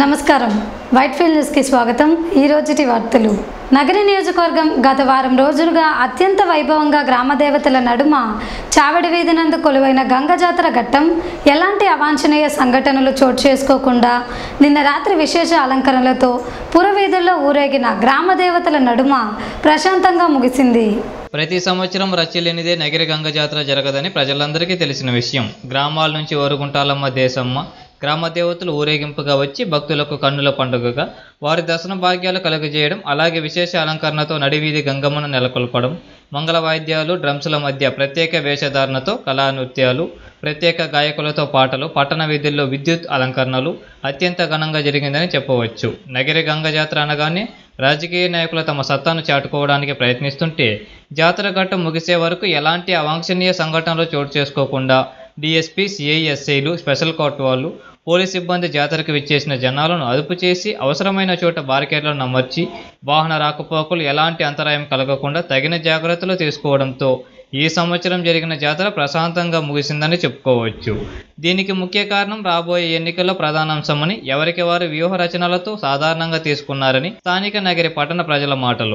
నమస్కారం white field న్యూస్కి స్వాగతం ఈ రోజుటి వార్తలు నగర నియోజకవర్గం గత వారం రోజులుగా అత్యంత వైభవంగా గ్రామ దేవతల నడుమ చావిడి వీధి నందు కొలువైన గంగ జాతర ఘట్టం ఎలాంటి అవాంఛనీయ సంఘటనలు చోటు చేసుకోకుండా నిన్న రాత్రి విశేష అలంకరణలతో పురవీధుల్లో ఊరేగిన గ్రామ దేవతల నడుమ ప్రశాంతంగా ముగిసింది ప్రతి సంవత్సరం రచ్చలేనిదే నగిరి గంగ జాతర జరగదని ప్రజలందరికీ తెలిసిన విషయం గ్రామాల నుంచి ఓరుగుంటాలమ్మ దేశమ్మ గ్రామ దేవతలు ఊరేగింపుగా వచ్చి భక్తులకు కన్నుల పండుగగా వారి దర్శన భాగ్యాలు కలుగజేయడం అలాగే విశేష అలంకరణతో నడివీధి గంగమ్మను నెలకొల్పడం మంగళ వాయిద్యాలు డ్రమ్సుల మధ్య ప్రత్యేక వేషధారణతో కళా నృత్యాలు ప్రత్యేక గాయకులతో పాటలు పట్టణ వీధుల్లో విద్యుత్ అలంకరణలు అత్యంత ఘనంగా జరిగిందని చెప్పవచ్చు నగిరి గంగ జాతర అనగానే రాజకీయ నాయకులు తమ సత్తాను చాటుకోవడానికి ప్రయత్నిస్తుంటే జాతర ఘట్టం ముగిసే వరకు ఎలాంటి అవాంఛనీయ సంఘటనలు చోటు చేసుకోకుండా డిఎస్పీ సిఐఎస్ఐలు స్పెషల్ కోర్టు వాళ్ళు పోలీస్ సిబ్బంది జాతరకు విచ్చేసిన జనాలను అదుపు చేసి అవసరమైన చోట బారికేడ్లను అమర్చి వాహన రాకపోకలు ఎలాంటి అంతరాయం కలగకుండా తగిన జాగ్రత్తలు తీసుకోవడంతో ఈ సంవత్సరం జరిగిన జాతర ప్రశాంతంగా ముగిసిందని చెప్పుకోవచ్చు దీనికి ముఖ్య కారణం రాబోయే ఎన్నికల్లో ప్రధానాంశమని ఎవరికి వారు వ్యూహ రచనలతో సాధారణంగా తీసుకున్నారని స్థానిక నగరి పట్టణ ప్రజల మాటలు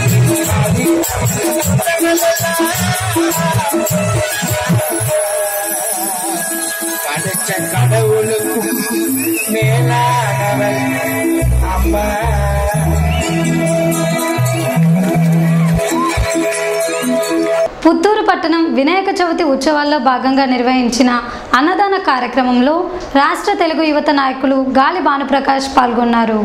படைச்ச கடவுளுக்கும் மேலானவள் அம்மா పుత్తూరు పట్టణం వినాయక చవితి ఉత్సవాల్లో భాగంగా నిర్వహించిన అన్నదాన కార్యక్రమంలో రాష్ట్ర తెలుగు యువత నాయకులు గాలి భానుప్రకాష్ పాల్గొన్నారు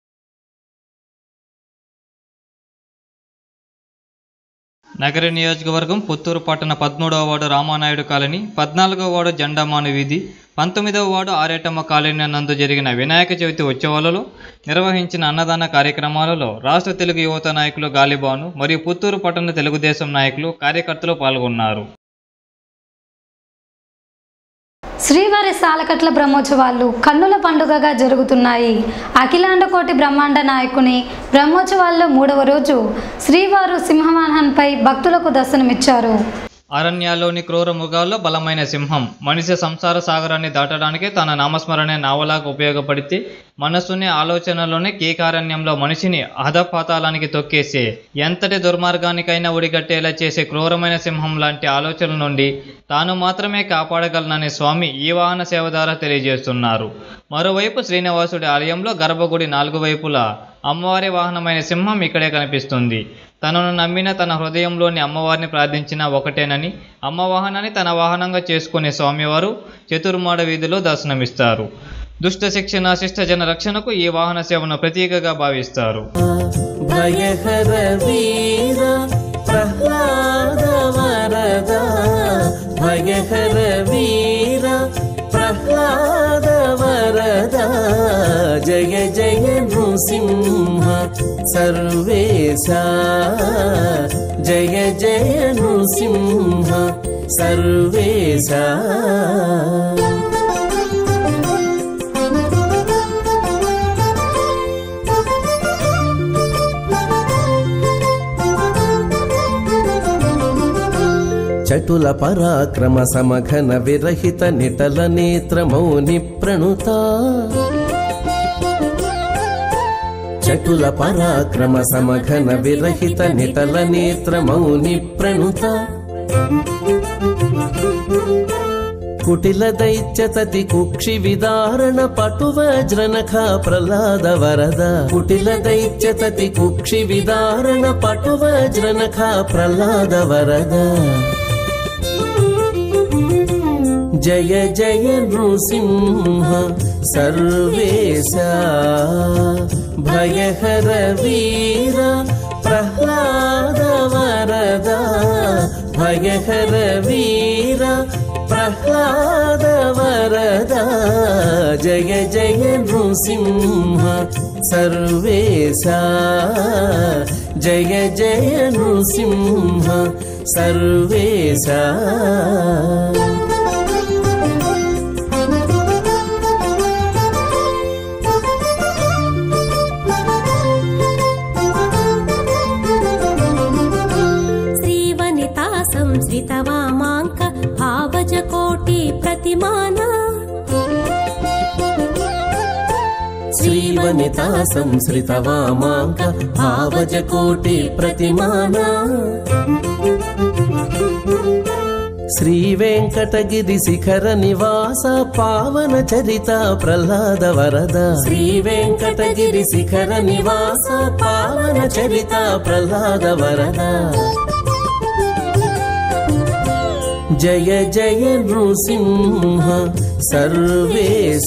నగర నియోజకవర్గం పుత్తూరు పట్టణ పదమూడవ వార్డు రామానాయుడు కాలనీ పద్నాలుగవ వార్డు జెండామాను వీధి పంతొమ్మిదవ వార్డు ఆరేటమ్మ కాలనీ నందు జరిగిన వినాయక చవితి ఉత్సవాలలో నిర్వహించిన అన్నదాన కార్యక్రమాలలో రాష్ట్ర తెలుగు యువత నాయకులు గాలిబాను మరియు పుత్తూరు పట్టణ తెలుగుదేశం నాయకులు కార్యకర్తలు పాల్గొన్నారు శ్రీవారి సాలకట్ల బ్రహ్మోత్సవాలు కన్నుల పండుగగా జరుగుతున్నాయి అఖిలాండ కోటి బ్రహ్మాండ నాయకుని బ్రహ్మోత్సవాల్లో మూడవ రోజు శ్రీవారు సింహవాహనంపై భక్తులకు దర్శనమిచ్చారు అరణ్యాల్లోని క్రూర మృగాల్లో బలమైన సింహం మనిషి సంసార సాగరాన్ని దాటడానికి తన నామస్మరణే నావలాగా ఉపయోగపడితే మనస్సుని ఆలోచనలోనే కీకారణ్యంలో మనిషిని అధపాతాలానికి తొక్కేసే ఎంతటి దుర్మార్గానికైనా ఒడిగట్టేలా చేసే క్రూరమైన సింహం లాంటి ఆలోచనల నుండి తాను మాత్రమే కాపాడగలనని స్వామి ఈ వాహన సేవ ద్వారా తెలియజేస్తున్నారు మరోవైపు శ్రీనివాసుడి ఆలయంలో గర్భగుడి నాలుగు వైపులా అమ్మవారి వాహనమైన సింహం ఇక్కడే కనిపిస్తుంది తనను నమ్మిన తన హృదయంలోని అమ్మవారిని ప్రార్థించిన ఒకటేనని అమ్మ వాహనాన్ని తన వాహనంగా చేసుకునే స్వామివారు చతుర్మాడ వీధిలో దర్శనమిస్తారు దుష్ట శిక్షణ శిష్ట జన రక్షణకు ఈ వాహన సేవను ప్రతీకగా భావిస్తారు భయహర వీర ప్రహ్లాద వరద భయహర వీర ప్రహ్లాద వరద జయ జయ నృసింహ సర్వేశ జయ జయ నృసింహ సర్వేశ చటుల పరాక్రమ సమఘన విరహిత నిటల నేత్ర మౌని ప్రణుత చటుల పరాక్రమ సమఘన విరహిత నిటల నేత్ర మౌని ప్రణుత కుటిల దైత్యతతి కుక్షి విదారణ పటు వజ్రనఖ ప్రహ్లాద వరద కుటిల దైత్యతతి కుక్షి విదారణ పటు వజ్రనఖ ప్రహ్లాద వరద జయ జయ నృసింహ సర్వేశ భయహర వీర ప్రహ్లాద వరద భయహర వీర ప్రహ్లాద వరద జయ జయ నృసింహ సర్వేశ జయ జయ నృసింహ సర్వేశ శ్రీవనితా సంశ్రితవామాంక భావజ కోటి ప్రతిమాన శ్రీవనితా సంశ్రిత వామాంక భావజ కోటి ప్రతిమానా శ్రీ వెంకటగిరి శిఖర నివాస పావన చరిత ప్రహ్లాద వరద శ్రీ వెంకటగిరి శిఖర నివాస పావన చరిత ప్రహ్లాద వరద జయ జయ నృసింహ సర్వేశ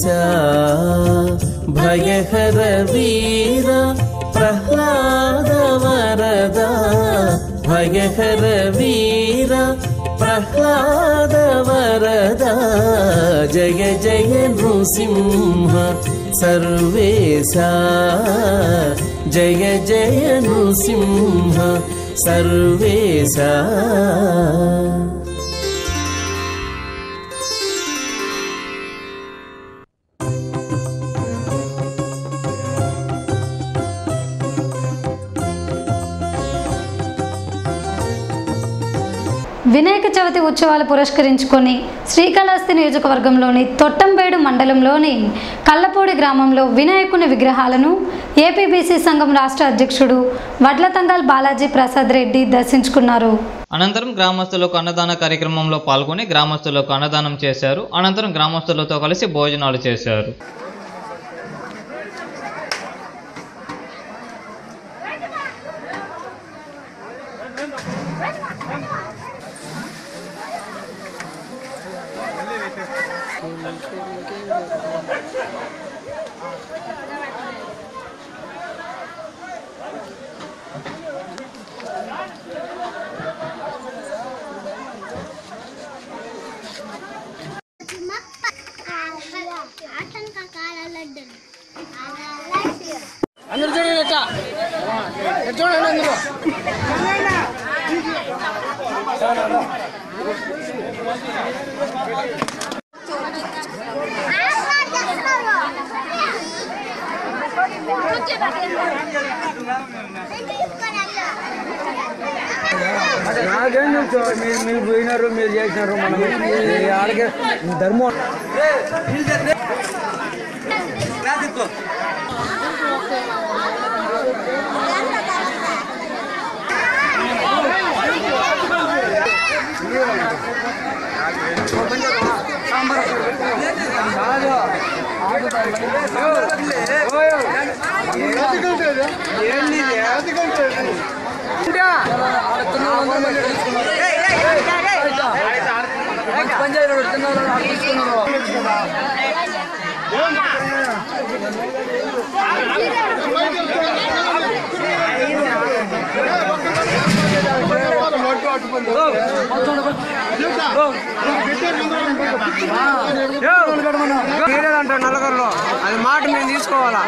భయహర వీర ప్రహ్లాద వరద భయహర వీర ప్రహ్లాద వరద జయ జయ నృసింహ సర్వేశ జయ జయ నృసింహ సర్వేశ వినాయక చవితి ఉత్సవాలు పురస్కరించుకొని శ్రీకాళహస్తి నియోజకవర్గంలోని తొట్టంబేడు మండలంలోని కల్లపూడి గ్రామంలో వినాయకుని విగ్రహాలను ఏపీబీసీ సంఘం రాష్ట్ర అధ్యక్షుడు వడ్లతంగాల్ బాలాజీ ప్రసాద్ రెడ్డి దర్శించుకున్నారు అనంతరం గ్రామస్తులకు అన్నదాన కార్యక్రమంలో పాల్గొని గ్రామస్తులకు అన్నదానం చేశారు అనంతరం గ్రామస్తులతో కలిసి భోజనాలు చేశారు ఆటంక కాల లడ్డు అందరు చూడండి ఎట్లా ఎటు చూడండి అందరూ నాకేం తెలుసు మీరు మీరు పోయినారు మీరు చేసినారు మనం ఆడికి ధర్మం అంట నల్లగొరలో అది మాట మేము తీసుకోవాలా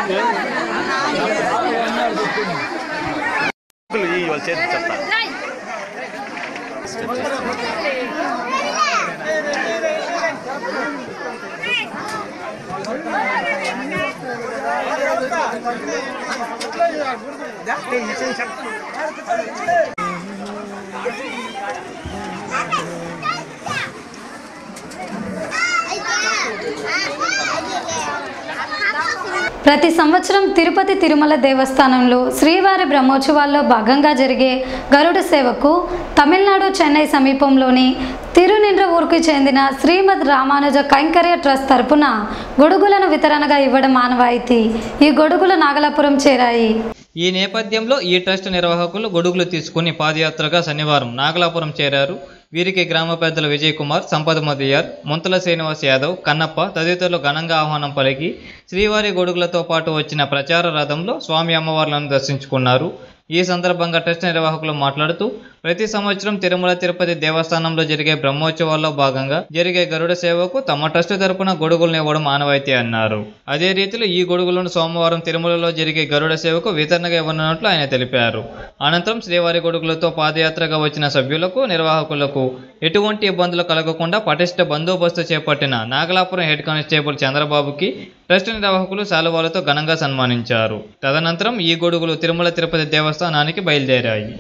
ప్రతి సంవత్సరం తిరుపతి తిరుమల దేవస్థానంలో శ్రీవారి బ్రహ్మోత్సవాల్లో భాగంగా జరిగే గరుడ సేవకు తమిళనాడు చెన్నై సమీపంలోని తిరునిండ్ర ఊరికి చెందిన శ్రీమద్ రామానుజ కైంకర్య ట్రస్ట్ తరపున గొడుగులను వితరణగా ఇవ్వడం ఆనవాయితీ ఈ గొడుగులు నాగలాపురం చేరాయి ఈ నేపథ్యంలో ఈ ట్రస్ట్ నిర్వాహకులు గొడుగులు తీసుకుని పాదయాత్రగా శనివారం నాగలాపురం చేరారు వీరికి గ్రామ పెద్దలు విజయ్ కుమార్ సంపద మదియార్ ముంతల శ్రీనివాస్ యాదవ్ కన్నప్ప తదితరులు ఘనంగా ఆహ్వానం పలికి శ్రీవారి గొడుగులతో పాటు వచ్చిన ప్రచార రథంలో స్వామి అమ్మవార్లను దర్శించుకున్నారు ఈ సందర్భంగా ట్రస్ట్ నిర్వాహకులు మాట్లాడుతూ ప్రతి సంవత్సరం తిరుమల తిరుపతి దేవస్థానంలో జరిగే బ్రహ్మోత్సవాల్లో భాగంగా జరిగే గరుడ సేవకు తమ ట్రస్ట్ తరపున గొడుగులను ఇవ్వడం ఆనవాయితీ అన్నారు అదే రీతిలో ఈ గొడుగులను సోమవారం తిరుమలలో జరిగే గరుడ సేవకు వితరణగా ఇవ్వనున్నట్లు ఆయన తెలిపారు అనంతరం శ్రీవారి గొడుగులతో పాదయాత్రగా వచ్చిన సభ్యులకు నిర్వాహకులకు ఎటువంటి ఇబ్బందులు కలగకుండా పటిష్ట బందోబస్తు చేపట్టిన నాగలాపురం హెడ్ కానిస్టేబుల్ చంద్రబాబుకి ట్రస్ట్ నిర్వాహకులు శాలువాలతో ఘనంగా సన్మానించారు తదనంతరం ఈ గొడుగులు తిరుమల తిరుపతి దేవస్థానానికి బయలుదేరాయి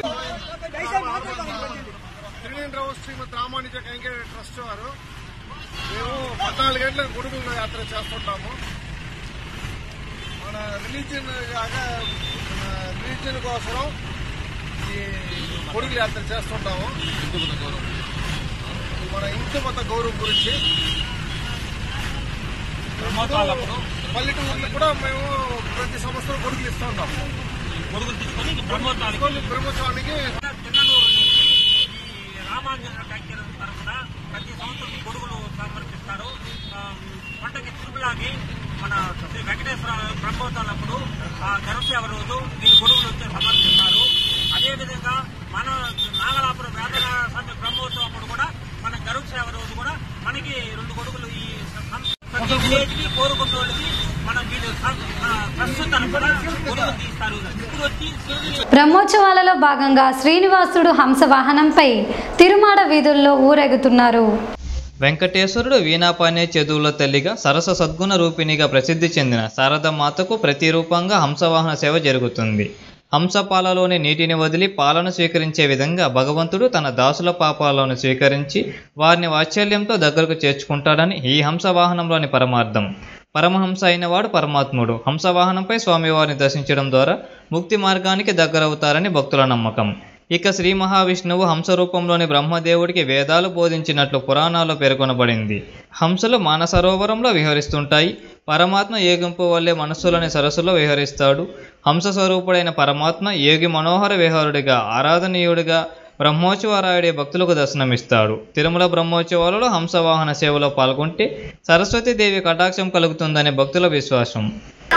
తిరువేంద్రరావు శ్రీమద్ రామానుజ కైంకర్య ట్రస్ట్ వారు మేము పద్నాలుగు గంటలకు గొడుగుల యాత్ర చేస్తుంటాము మన రిలీజియన్ కాక మన రిలీజియన్ కోసం ఈ పొడుగు యాత్ర చేస్తుంటాము మన ఇంటి మత గౌరవం గురించి పల్లెటూరులో కూడా మేము ప్రతి సంవత్సరం గొడుగులు ఇస్తూ ఉంటాం గొడుగులు తీసుకొని బ్రహ్మోత్సవానికి గొడుగులు బ్రహ్మోత్సవానికి తిన్ననూరు నుంచి ఈ రామాంజన కైక్యం తరఫున ప్రతి సంవత్సరం ఈ గొడుగులు సమర్పిస్తారు ఆ, పంటకి తిరుమలాకి మన శ్రీ వెంకటేశ్వర బ్రహ్మోత్సవాలప్పుడు ఆ గరుసేవ రోజు వీళ్ళు గొడుగులు వచ్చి సమర్పిస్తారు అదేవిధంగా మన నాగలాపురం వేదనారాయణ స్వామి బ్రహ్మోత్సవం అప్పుడు కూడా మన గరుడ సేవ రోజు కూడా మనకి రెండు గొడుగులు ఈ సం- ప్రతి విలేజ్కి కోరుకున్న వాళ్ళకి మనం వీళ్ళు సం- మన ప్రస్తుతం కూడా గొడుగులు తీస్తారు ఇప్పుడు వచ్చి శివుని బ్రహ్మోత్సవాలలో భాగంగా శ్రీనివాసుడు హంస వాహనంపై తిరుమాడ వీధుల్లో ఊరెగుతున్నారు వెంకటేశ్వరుడు వీణాపానే చదువుల తల్లిగా సరస సద్గుణ రూపిణిగా ప్రసిద్ధి చెందిన శారదమాతకు ప్రతిరూపంగా హంసవాహన సేవ జరుగుతుంది హంసపాలలోని నీటిని వదిలి పాలను స్వీకరించే విధంగా భగవంతుడు తన దాసుల పాపాలను స్వీకరించి వారిని వాత్సల్యంతో దగ్గరకు చేర్చుకుంటాడని ఈ హంసవాహనంలోని పరమార్థం పరమహంస అయినవాడు పరమాత్ముడు హంసవాహనంపై స్వామివారిని దర్శించడం ద్వారా ముక్తి మార్గానికి దగ్గరవుతారని భక్తుల నమ్మకం ఇక శ్రీ మహావిష్ణువు హంస రూపంలోని బ్రహ్మదేవుడికి వేదాలు బోధించినట్లు పురాణాల్లో పేర్కొనబడింది హంసలు మానసరోవరంలో విహరిస్తుంటాయి పరమాత్మ ఏగింపు వల్లే మనస్సులోని సరస్సులో విహరిస్తాడు హంస స్వరూపుడైన పరమాత్మ ఏగి మనోహర విహారుడిగా ఆరాధనీయుడిగా బ్రహ్మోత్సవారాయుడే భక్తులకు దర్శనమిస్తాడు తిరుమల బ్రహ్మోత్సవాలలో హంసవాహన సేవలో పాల్గొంటే సరస్వతీదేవి కటాక్షం కలుగుతుందనే భక్తుల విశ్వాసం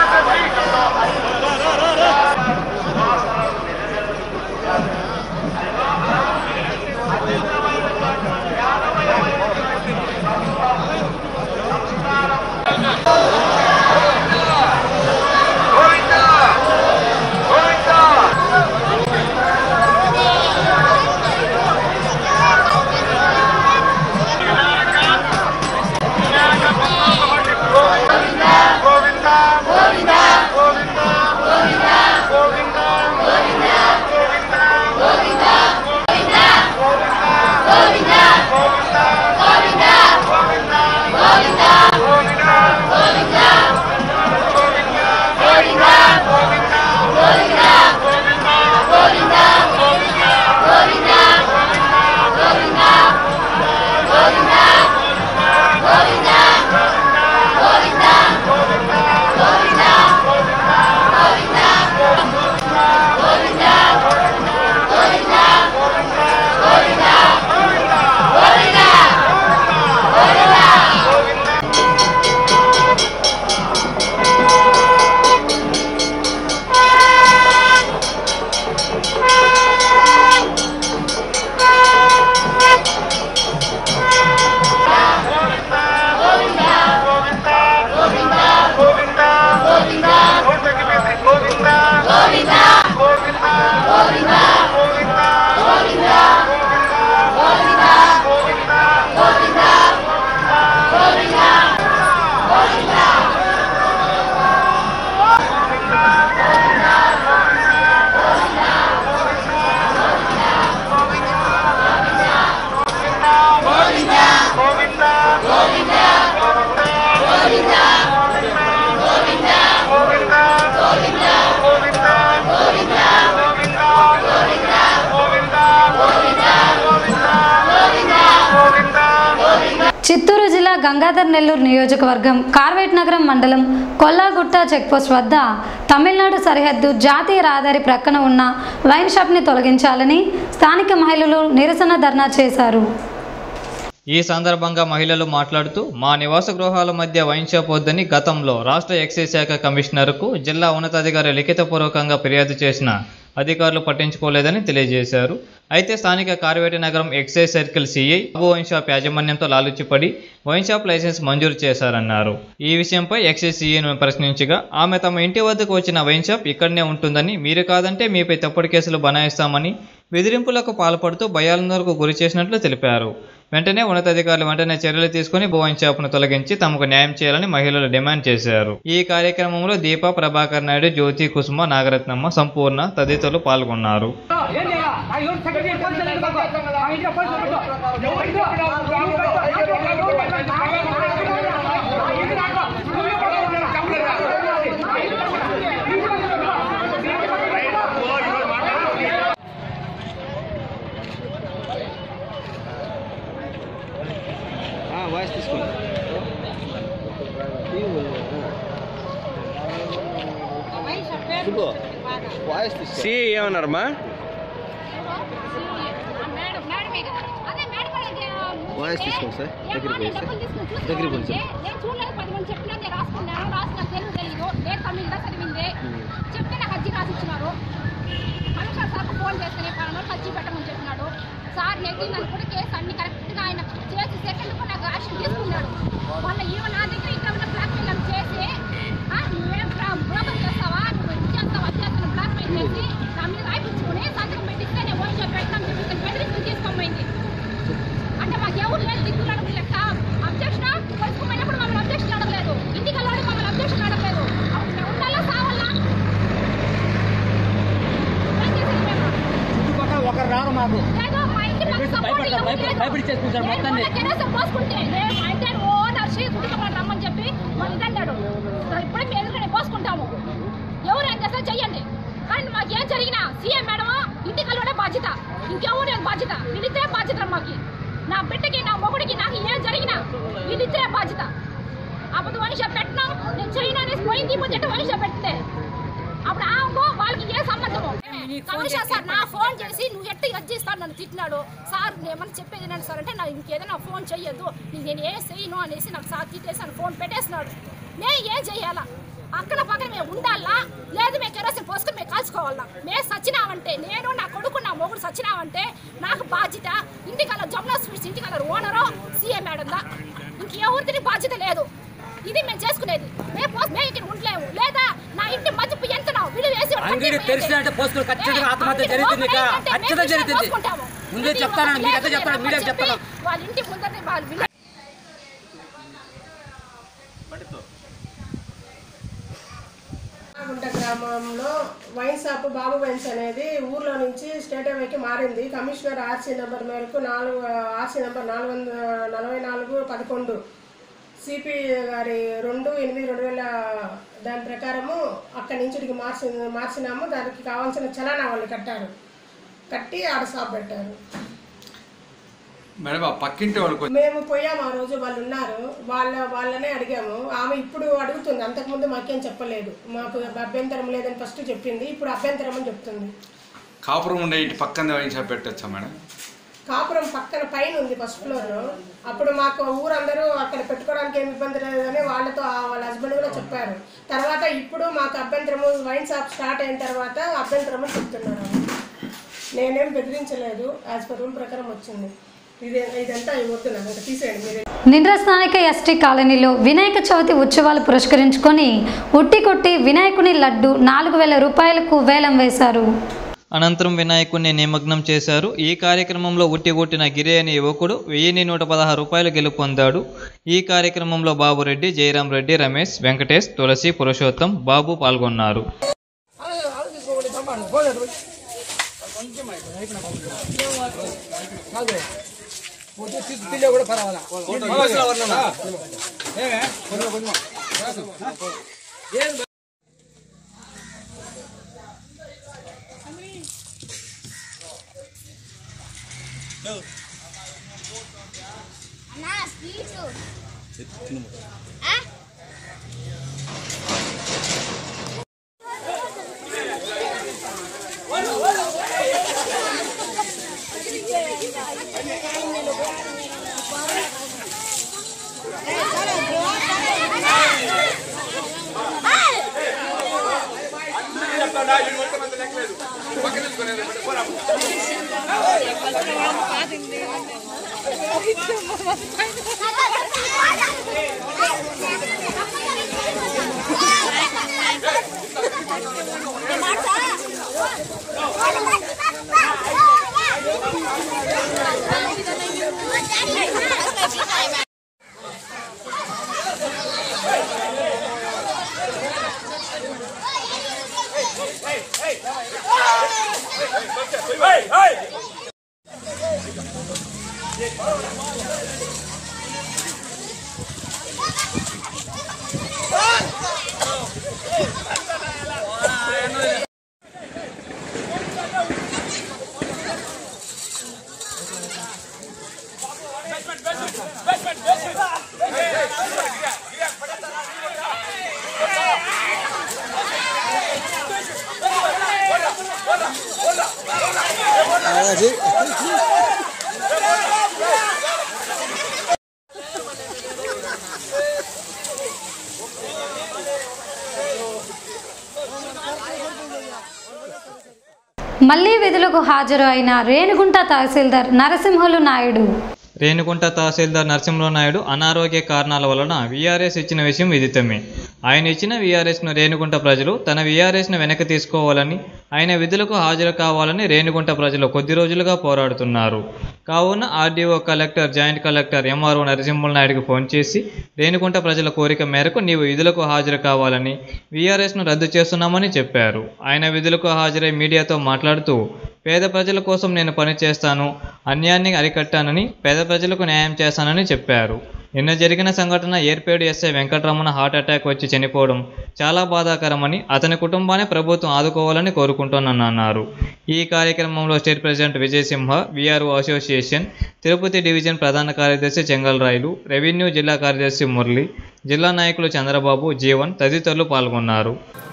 చిత్తూరు జిల్లా గంగాధర్ నెల్లూరు నియోజకవర్గం కార్వేట్ నగరం మండలం కొల్లాగుట్ట చెక్పోస్ట్ వద్ద తమిళనాడు సరిహద్దు జాతీయ రహదారి ప్రక్కన ఉన్న వైన్ షాప్ని తొలగించాలని స్థానిక మహిళలు నిరసన ధర్నా చేశారు ఈ సందర్భంగా మహిళలు మాట్లాడుతూ మా నివాస గృహాల మధ్య వైన్ షాప్ వద్దని గతంలో రాష్ట్ర ఎక్సైజ్ శాఖ కమిషనర్కు జిల్లా ఉన్నతాధికారి లిఖితపూర్వకంగా ఫిర్యాదు చేసిన అధికారులు పట్టించుకోలేదని తెలియజేశారు అయితే స్థానిక Karveti Nagaram excise circle CI Babu wine shop యాజమాన్యంతో లాలుచిపడి వైన్ షాప్ లైసెన్స్ మంజూరు చేశారన్నారు ఈ విషయంపై ఎక్సైజ్ సిఐను ప్రశ్నించగా ఆమె తమ ఇంటి వద్దకు వచ్చిన వైన్ షాప్ ఇక్కడనే ఉంటుందని మీరు కాదంటే మీపై తప్పుడు కేసులు బనాయిస్తామని బెదిరింపులకు పాల్పడుతూ భయాలందరకు గురి చేసినట్లు తెలిపారు వెంటనే ఉన్నతాధికారులు వెంటనే చర్యలు తీసుకుని భువన్ షాప్ను తొలగించి తమకు న్యాయం చేయాలని మహిళలు డిమాండ్ చేశారు ఈ కార్యక్రమంలో దీప ప్రభాకర్ నాయుడు జ్యోతి కుసుమ నాగరత్నమ్మ సంపూర్ణ తదితరులు పాల్గొన్నారు ఎవరు సి ఏమన్నారమ్మా వాయిస్ తీసుకోండి సార్ దగ్గరికి పోయి సార్ దగ్గరికి పోయి సార్ నేను చూడలేదు పది మంది చెప్పినా నేను రాసుకున్నాను రాసిన తెలుగు తెలియదు నేను తమిళ చదివింది చెప్తే నాకు అజ్జి రాసి ఇచ్చినారు కమిషనర్ సార్కు ఫోన్ చేస్తేనే పలానా అజ్జి పెట్టమని చెప్పినాడు సార్ నెగ్గి నన్ను కూడా కేసు అన్ని కరెక్ట్గా ఆయన చేసి సెకండ్ నాకు యాక్షన్ తీసుకున్నాడు వాళ్ళ ఈమె నా దగ్గర ఇక్కడ ఉన్న బ్లాక్ మెయిల్ చేసి ఆ, నువ్వేం బ్రోకర్ చేస్తావా నువ్వు ఇది చేస్తావా అది చేస్తావు బ్లాక్ మెయిల్ చేసి నా మీద రాయించుకుని సంతకం పెట్టిస్తే నేను ఓన్ చెప్పి పెట్టాను చెప్పి బెదిరించి తీసుకోమైంది అంటే మాకు ఎవరు లేదు దిక్కులు అడగలేదు లెక్క అబ్జెక్షన్ కొనుక్కోమైనప్పుడు మమ్మల్ని అబ్జెక్షన్ అడగలేదు ఇంటికి వెళ్ళాడు మమ్మల్ని అబ్జెక్షన్ అడగలేదు అప్పుడు మేము ఉండాలా సావాలా ఏం చేసేది మేము? ఒకరు రారు మాకు లేదు, మా ఇంటి పక్క support ఎవరు లేదు. నేను మొన్న కిరోసిన్ పోసుకుంటే, నేను మా ఇంటి ఆయన ఓ నర్సి కుటుంబంలో రమ్మని చెప్పి మళ్ళీ ఇదన్నాడు ఇప్పుడే మేము ఎదురుగానే పోసుకుంటాము ఎవరు ఏం చేస్తే చెయ్యండి కానీ మాకు ఏం జరిగినా సీఎం మేడం ఇంటికి వెళ్ళడే బాధ్యత ఇంకెవరు లేదు బాధ్యత వీళ్ళిద్దరే బాధ్యత మాకి నా బిడ్డకి నా మొగుడికి నాకు ఏం జరిగినా వీళ్ళిద్దరే బాధ్యత అప్పుడు మనిషి పెట్టినాం నేను చేయను అనేసి పోయింది ఇప్పుడు చెట్టు మనిషి పెడితే అప్పుడు ఆమెకు వాళ్ళకి ఏ సంబంధము కమిషనర్ సార్ నా ఫోన్ చేసి నువ్వు ఎట్ట ఇస్తాను నన్ను తిట్టినాడు సార్ నేను ఏమన్నా చెప్పేది ఏంటంటే సార్ అంటే నాకు ఇంకేదైనా ఫోన్ చెయ్యొద్దు నీకు నేను ఏం చేయను అనేసి నాకు సార్ తిట్టేసి అని ఫోన్ పెట్టేసినాడు నేను ఏం చెయ్యాలా అక్కడ పక్కన మేము ఉండాలా లేదు మేము కెరోసిన్ పోసుకుని మేము కాల్చుకోవాలా మేము సచ్చినామంటే నేను నా కొడుకు నా మొగుడు సచ్చినామంటే నాకు బాధ్యత ఇంటికల్లా జమునా స్వీట్స్ ఇంటికల్లా ఓనరు సీఎం మేడం దా ఇంకెవరిది బాధ్యత లేదు ఇది మేము చేసుకునేది మేము పోస్ మేము ఇక్కడ ఉండలేము లేదా నా ఇంటి మధ్య ఎంత విలువ వేసి వాడు అంగడి కట్టేసి తెరిచినట్టే పోసుకుని ఖచ్చితంగా ఏ, ఆత్మహత్య అంగడి జరుగుతుంది ఇక. ఓపెన్ అయ్యిందంటే ఖచ్చితంగా మేము జరుగుతుంది. పోసుకుంటాము. ముందే ప్రతి చెప్తాను, ఒక్క మీరు ఎట్లా లేకపోతే చెప్తారో మీరే చెప్పి చెప్తాను. వాళ్ళ ఇంటి ముందరనే వాళ్ళు విల- గుంట గ్రామంలో వైన్ షాప్ బాబు వైన్స్ అనేది ఊర్లో నుంచి స్టేట్ హైవేకి మారింది కమిషనర్ ఆర్సీ నెంబర్ మేరకు నాలుగు ఆర్సీ నెంబర్ నాలుగు వందల నలభై నాలుగు పదకొండు సిపి గారి రెండు ఎనిమిది రెండు వేల దాని ప్రకారము అక్కడి నుంచి ఇక్కడికి మార్చి మార్చినాము దానికి కావాల్సిన చలానా వాళ్ళు కట్టారు కట్టి ఆడ షాప్ పెట్టారు మేడం ఆ పక్కింటి వాళ్ళకి మేము పోయాము ఆ రోజు వాళ్ళు ఉన్నారు వాళ్ళ వాళ్ళనే అడిగాము ఆమె ఇప్పుడు అడుగుతుంది అంతకుముందు మాకేం చెప్పలేదు మాకు అభ్యంతరం లేదని ఫస్ట్ చెప్పింది ఇప్పుడు అభ్యంతరం అని చెప్తుంది కాపురం ఉండే ఇంటి పక్కన వైన్ షాప్ పెట్టచ్చా మేడం కాపురం పక్కన పైన ఉంది ఫస్ట్ ఫ్లోర్ అప్పుడు మాకు ఊరందరూ అక్కడ పెట్టుకోవడానికి ఏమి ఇబ్బంది లేదని వాళ్ళతో ఆ వాళ్ళ హస్బెండ్ కూడా చెప్పారు తర్వాత ఇప్పుడు మాకు అభ్యంతరము వైన్ షాప్ స్టార్ట్ అయిన తర్వాత అభ్యంతరం అని చెప్తున్నారు నేనేం బెదిరించలేదు యాజ్ పర్ రూల్ ప్రకారం వచ్చింది ఇదే ఇదంతా వద్దు నాకు ఇంకా తీసేయండి మీరే నింద్ర స్థానిక ఎస్టీ కాలనీలో వినాయక చవితి ఉత్సవాలు పురస్కరించుకొని ఉట్టి కొట్టి వినాయకుని లడ్డు నాలుగు వేల రూపాయలకు వేలం వేశారు అనంతరం వినాయకుడిని నిమగ్నం చేశారు ఈ కార్యక్రమంలో ఉట్టి కొట్టిన గిరి అనే యువకుడు వెయ్యిన్ని నూట పదహారు రూపాయలు గెలుపొందాడు ఈ కార్యక్రమంలో బాబురెడ్డి జయరాం రెడ్డి రమేష్ వెంకటేష్ తులసి పురుషోత్తం బాబు పాల్గొన్నారు కూడా పర్వాలా ఏమే కొంచెం కొంచెం అన్నా స్వీట్ Hey! మళ్లీ విధులకు హాజరు అయిన రేణిగుంట తహసీల్దార్ నరసింహులు నాయుడు రేణుగుంట తహసీల్దార్ నరసింహరావు నాయుడు అనారోగ్య కారణాల వలన వీఆర్ఎస్ ఇచ్చిన విషయం విదితమే ఆయన ఇచ్చిన వీఆర్ఎస్ను రేణుగుంట ప్రజలు తన వీఆర్ఎస్ను వెనక్కి తీసుకోవాలని ఆయన విధులకు హాజరు కావాలని రేణుగుంట ప్రజలు కొద్ది రోజులుగా పోరాడుతున్నారు కావున RDO collector joint collector MRO Narasimhula నాయుడుకు ఫోన్ చేసి రేణుగుంట ప్రజల కోరిక మేరకు నీవు విధులకు హాజరు కావాలని వీఆర్ఎస్ను రద్దు చేస్తున్నామని చెప్పారు ఆయన విధులకు హాజరై మీడియాతో మాట్లాడుతూ పేద ప్రజల కోసం నేను పనిచేస్తాను అన్యాయాన్ని అరికట్టానని పేద ప్రజలకు న్యాయం చేస్తానని చెప్పారు నిన్న జరిగిన సంఘటన Yerpedu SI Venkataramana heart attack వచ్చి చనిపోవడం చాలా బాధాకరమని అతని కుటుంబాన్ని ప్రభుత్వం ఆదుకోవాలని కోరుకుంటున్నానన్నారు ఈ కార్యక్రమంలో state president Vijayasimha VRO association Tirupati division ప్రధాన కార్యదర్శి చెంగల్రాయలు రెవెన్యూ జిల్లా కార్యదర్శి మురళి జిల్లా నాయకులు చంద్రబాబు జీవన్ తదితరులు పాల్గొన్నారు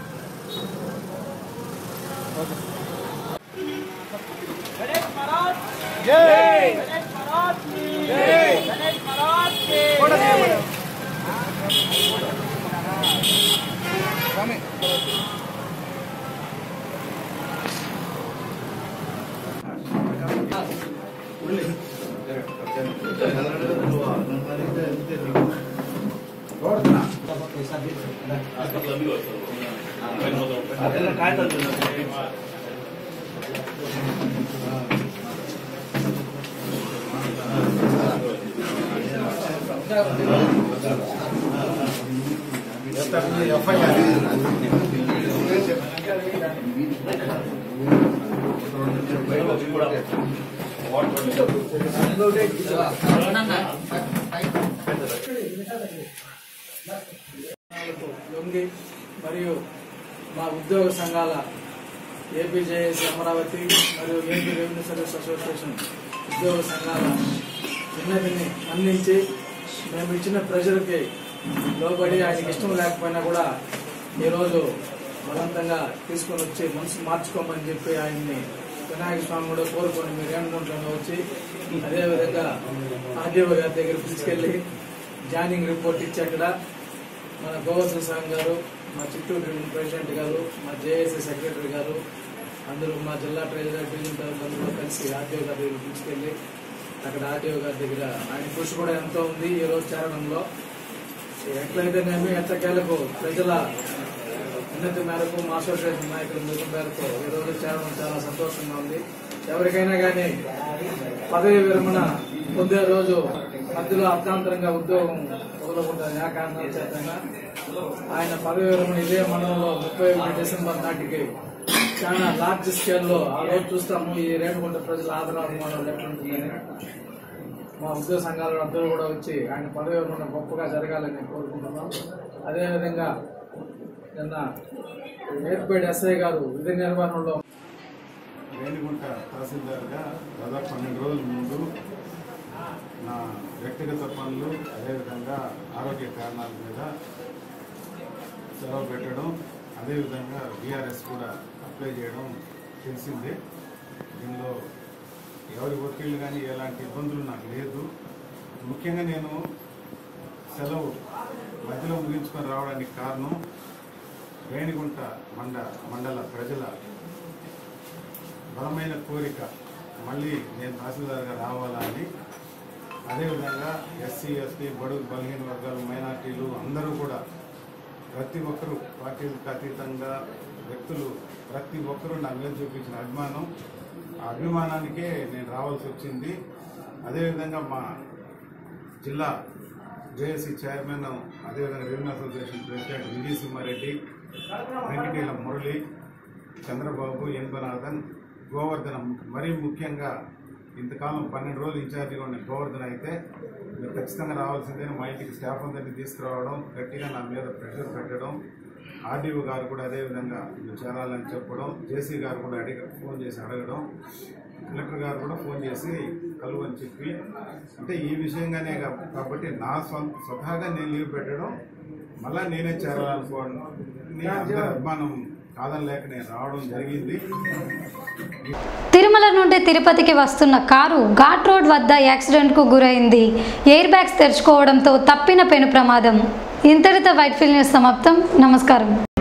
లొంగి మరియు మా ఉద్యోగ సంఘాల ఏపీజేఎస్ అమరావతి మరియు ఏపీ రెవెన్యూ సర్వీస్ అసోసియేషన్ ఉద్యోగ సంఘాల విన్నతిని అందించి మేము ఇచ్చిన ప్రజలకి లోబడి ఆయనకి ఇష్టం లేకపోయినా కూడా ఈరోజు బలవంతంగా తీసుకొని వచ్చి మనసు మార్చుకోమని చెప్పి ఆయన్ని వినాయక స్వామి కూడా కోరుకొని మీరు ఏమనుకుంటున్నా వచ్చి అదేవిధంగా ఆర్డీఓ గారి దగ్గర తీసుకెళ్లి జాయినింగ్ రిపోర్ట్ ఇచ్చి అక్కడ మన గోవర్ధన్ స్వామి గారు మా చిత్తూరు డివిజన్ ప్రెసిడెంట్ గారు మా జేఏసీ సెక్రటరీ గారు అందరూ మా జిల్లా ట్రెజరర్ డివిజన్ అందరూ కలిసి ఆర్టీఓ గారి దగ్గర తీసుకెళ్లి అక్కడ ఆర్టీఓ గారి దగ్గర ఆయన కృషి కూడా ఎంతో ఉంది ఈ రోజు చేరడంలో ఎట్లయితేనేమి ఎట్టకేలకు ప్రజల ఉన్నతి మేరకు మా అసోసియేషన్ నాయకుల మృతి మేరకు ఈ రోజు చేరడం చాలా సంతోషంగా ఉంది ఎవరికైనా కానీ పదవి విరమణ పొందే రోజు మధ్యలో అర్థాంతరంగా ఉద్యోగం వదలకుంటారు ఏ కారణాల చేతనా ఆయన పదవి విరమణ ఇదే మండలంలో ముప్పై ఒకటి డిసెంబర్ నాటికి చాలా లార్జ్ స్కేల్లో ఆ రోజు చూస్తాము ఈ రేణుగుంట ప్రజల ఆదరాభిమానాలు ఎట్లుంటుందని మా ఉద్యోగ సంఘాలు అందరూ కూడా వచ్చి ఆయన పదవి విరమణ గొప్పగా జరగాలని కోరుకుంటున్నాం అదేవిధంగా నిన్న ఏర్పేడ్ ఎస్ఐ గారు విధి నిర్వహణలో రేణిగుంట తహసీల్దార్గా దాదాపు పన్నెండు రోజుల ముందు నా వ్యక్తిగత పనులు అదేవిధంగా ఆరోగ్య కారణాల మీద సెలవు పెట్టడం అదేవిధంగా బీఆర్ఎస్ కూడా అప్లై చేయడం తెలిసిందే దీనిలో ఎవరి వకీళ్ళు కానీ ఎలాంటి ఇబ్బందులు నాకు లేదు ముఖ్యంగా నేను సెలవు మధ్యలో ముగించుకొని రావడానికి కారణం రేణిగుంట మండ మండల ప్రజల బలమైన కోరిక మళ్ళీ నేను తహసీల్దార్గా రావాలా అని అదేవిధంగా ఎస్సీ ఎస్టీ బడుగు బలహీన వర్గాలు మైనార్టీలు అందరూ కూడా ప్రతి ఒక్కరూ పార్టీలకు అతీతంగా వ్యక్తులు ప్రతి ఒక్కరూ నా మీద చూపించిన అభిమానం ఆ అభిమానానికే నేను రావాల్సి వచ్చింది అదేవిధంగా మా జిల్లా జేఏసీ చైర్మన్ అదేవిధంగా revenue association president Vijay Simha Reddy వెంకటేల మురళి చంద్రబాబు ఎన్బనాథన్ గోవర్ధనం మరీ ముఖ్యంగా ఇంతకాలం పన్నెండు రోజులు ఇన్ఛార్జిగా ఉన్న గోవర్ధన్ అయితే మీరు ఖచ్చితంగా రావాల్సిందే మా ఇంటికి స్టాఫ్ అందరినీ తీసుకురావడం గట్టిగా నా మీద ప్రెషర్ పెట్టడం ఆర్డీఓ గారు కూడా అదేవిధంగా మీరు చేరాలని చెప్పడం జేసీ గారు కూడా అడిగ ఫోన్ చేసి అడగడం కలెక్టర్ గారు కూడా ఫోన్ చేసి కలువు అని చెప్పి అంటే ఈ విషయంగానే కా- కాబట్టి నా సొంత స్వతహాగా నేను లీవ్ పెట్టడం మళ్ళా నేనే చేరాలనుకోవడం నీ అందరి అభిమానం కాదని లేక నేను రావడం జరిగింది తిరుమల నుండి తిరుపతికి వస్తున్న కారు ఘాట్ రోడ్ వద్ద యాక్సిడెంట్కు గురైంది ఎయిర్ బ్యాగ్స్ తెరుచుకోవడంతో తప్పిన పెను ప్రమాదం ఇంతటితో వైట్ ఫీల్ న్యూస్ సమాప్తం నమస్కారం